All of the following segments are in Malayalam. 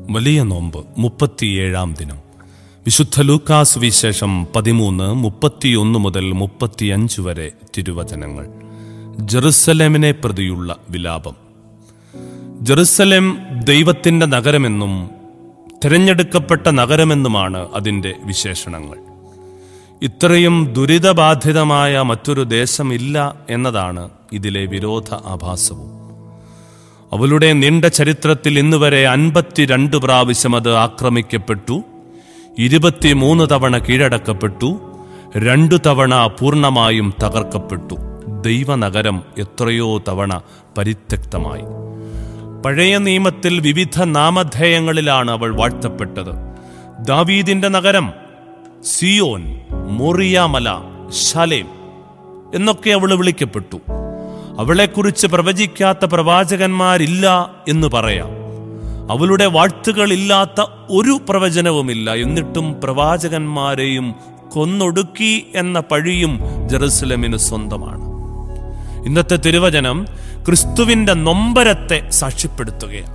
വലിയ നോമ്പ് മുപ്പത്തിയേഴാം ദിനം വിശുദ്ധ ലൂക്കാസ് വിശേഷം പതിമൂന്ന് മുപ്പത്തിയൊന്ന് മുതൽ മുപ്പത്തിയഞ്ച് വരെ തിരുവചനങ്ങൾ ജെറുസലേമിനെ പ്രതിയുള്ള വിലാപം ജെറുസലേം ദൈവത്തിന്റെ നഗരമെന്നും തിരഞ്ഞെടുക്കപ്പെട്ട നഗരമെന്നുമാണ് അതിന്റെ വിശേഷണങ്ങൾ ഇത്രയും ദുരിതബാധിതമായ മറ്റൊരു ദേശമില്ല എന്നതാണ് ഇതിലെ വിരോധ ആഭാസവും അവളുടെ നീണ്ട ചരിത്രത്തിൽ ഇന്നുവരെ അൻപത്തിരണ്ട് പ്രാവശ്യം അത് ആക്രമിക്കപ്പെട്ടു ഇരുപത്തിമൂന്ന് തവണ കീഴടക്കപ്പെട്ടു രണ്ടു തവണ പൂർണ്ണമായും തകർക്കപ്പെട്ടു ദൈവനഗരം എത്രയോ തവണ പരിത്യക്തമായി പഴയ നിയമത്തിൽ വിവിധ നാമധേയങ്ങളിലാണ് അവൾ വാഴ്ത്തപ്പെട്ടത് ദാവീദിന്റെ നഗരം സിയോൻ മോറിയാമല ശലേം എന്നൊക്കെ അവൾ വിളിക്കപ്പെട്ടു അവളെക്കുറിച്ച് പ്രവചിക്കാത്ത പ്രവാചകന്മാരില്ല എന്ന് പറയാം അവളുടെ വാഴ്ത്തുകളില്ലാത്ത ഒരു പ്രവചനവുമില്ല എന്നിട്ടും പ്രവാചകന്മാരെയും കൊന്നൊടുക്കി എന്ന പഴിയും ജെറുസലമിന് സ്വന്തമാണ് ഇന്നത്തെ തിരുവചനം ക്രിസ്തുവിന്റെ നൊമ്പരത്തെ സാക്ഷ്യപ്പെടുത്തുകയാണ്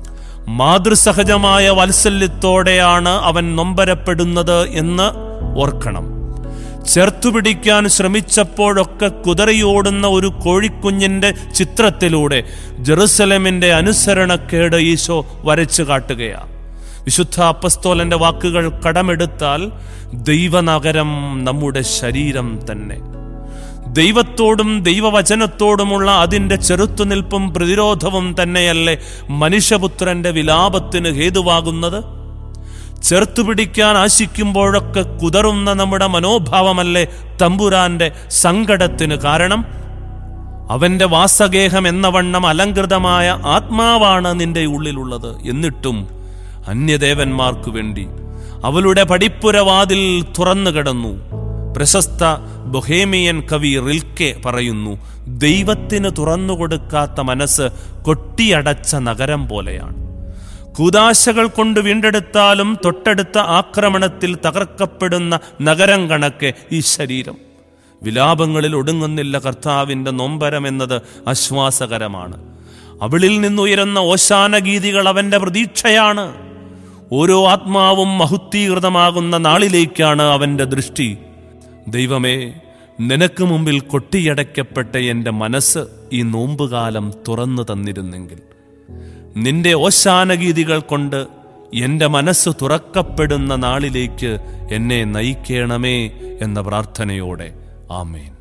മാതൃസഹജമായ വാത്സല്യത്തോടെയാണ് അവൻ നൊമ്പരപ്പെടുന്നത് എന്ന് ഓർക്കണം ചേർത്തുപിടിക്കാൻ ശ്രമിച്ചപ്പോഴൊക്കെ കുതറിയോടുന്ന ഒരു കോഴിക്കുഞ്ഞിന്റെ ചിത്രത്തിലൂടെ ജെറുസലമിന്റെ അനുസരണക്കേട് ഈശോ വരച്ചു കാട്ടുകയാണ് വിശുദ്ധ അപ്പസ്തോലന്റെ വാക്കുകൾ കടമെടുത്താൽ ദൈവനഗരം നമ്മുടെ ശരീരം തന്നെ ദൈവത്തോടും ദൈവവചനത്തോടുമുള്ള അതിന്റെ ചെറുത്തുനിൽപ്പും പ്രതിരോധവും തന്നെയല്ലേ മനുഷ്യപുത്രന്റെ വിലാപത്തിന് ഹേതുവാകുന്നത് ചേർത്തുപിടിക്കാൻ ആശിക്കുമ്പോഴൊക്കെ കുതറുന്ന നമ്മുടെ മനോഭാവമല്ലേ തമ്പുരാന്റെ സങ്കടത്തിന് കാരണം അവന്റെ വാസഗേഹം എന്നവണ്ണം അലങ്കൃതമായ ആത്മാവാണ് നിന്റെ ഉള്ളിലുള്ളത് എന്നിട്ടും അന്യദേവന്മാർക്കു വേണ്ടി അവളുടെ പടിപ്പുരവാതിൽ തുറന്നു കിടന്നു പ്രശസ്ത ബൊഹേമിയൻ കവി റിൽക്കെ പറയുന്നു ദൈവത്തിന് തുറന്നുകൊടുക്കാത്ത മനസ്സ് കൊട്ടിയടച്ച നഗരം പോലെയാണ് കൂതാശകൾ കൊണ്ട് വീണ്ടെടുത്താലും തൊട്ടടുത്ത ആക്രമണത്തിൽ തകർക്കപ്പെടുന്ന നഗരം കണക്കെ ഈ ശരീരം വിലാപങ്ങളിൽ ഒടുങ്ങുന്നില്ല കർത്താവിന്റെ നൊമ്പരം എന്നത് ആശ്വാസകരമാണ് അവളിൽ നിന്നുയരുന്ന ഓശാനഗീതികൾ അവന്റെ പ്രതീക്ഷയാണ് ഓരോ ആത്മാവും മഹുദ്ധീകൃതമാകുന്ന നാളിലേക്കാണ് അവന്റെ ദൃഷ്ടി ദൈവമേ നിനക്ക് മുമ്പിൽ കൊട്ടിയടയ്ക്കപ്പെട്ട എൻ്റെ മനസ്സ് ഈ നോമ്പുകാലം തുറന്നു തന്നിരുന്നെങ്കിൽ നിന്റെ ഓശാനഗീതികൾ കൊണ്ട് എൻ്റെ മനസ്സ് തുറക്കപ്പെടുന്ന നാളിലേക്ക് എന്നെ നയിക്കണമേ എന്ന പ്രാർത്ഥനയോടെ ആമേൻ